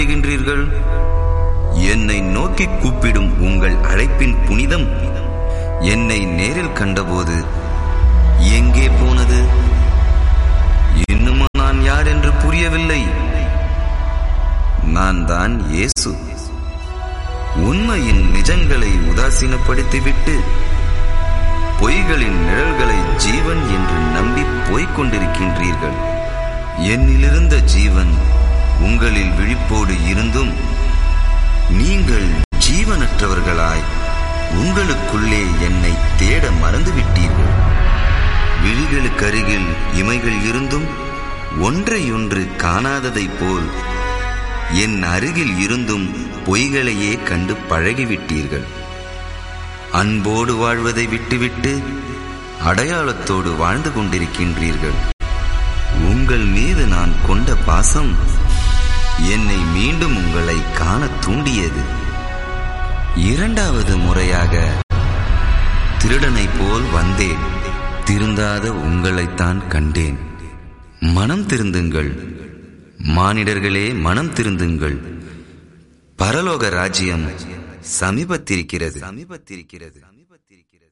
வருகின்றீர்கள் என்னை நோக்கி கூப்பிடும் உங்கள் அழைப்பின் புனிதம் என்னை நேரில் கண்டபோது எங்கே போனது இன்னுமா நான் யார் என்று புரியவில்லை நான் தான் இயேசு உண்மையின் நிஜங்களை உதாசீனப்படுத்திவிட்டு பொய்களின் நிழல்களை ஜீவன் என்று நம்பி போய்க் கொண்டிருக்கின்றீர்கள் என்னிலிருந்த ஜீவன் உங்களில் விழிப்போடு இருந்தும் நீங்கள் ஜீவனற்றவர்களாய் உங்களுக்குள்ளே என்னை தேட மறந்துவிட்டீர்கள் விழிகளுக்கருகில் இமைகள் இருந்தும் ஒன்றையொன்று காணாததைப் போல் என் அருகில் இருந்தும் பொய்களையே கண்டு பழகிவிட்டீர்கள் அன்போடு வாழ்வதை விட்டுவிட்டு அடையாளத்தோடு வாழ்ந்து கொண்டிருக்கின்றீர்கள் உங்கள் மீது நான் கொண்ட பாசம் என்னை மீண்டும் உங்களை காண தூண்டியது இரண்டாவது முறையாக திருடனைப் போல் வந்தேன் திருந்தாத உங்களைத்தான் கண்டேன் மனம் திருந்துங்கள் மானிடர்களே மனம் திருந்துங்கள் பரலோக ராஜ்யம் சமீபத்திருக்கிறது சமீபத்திருக்கிறது சமீபத்திருக்கிறது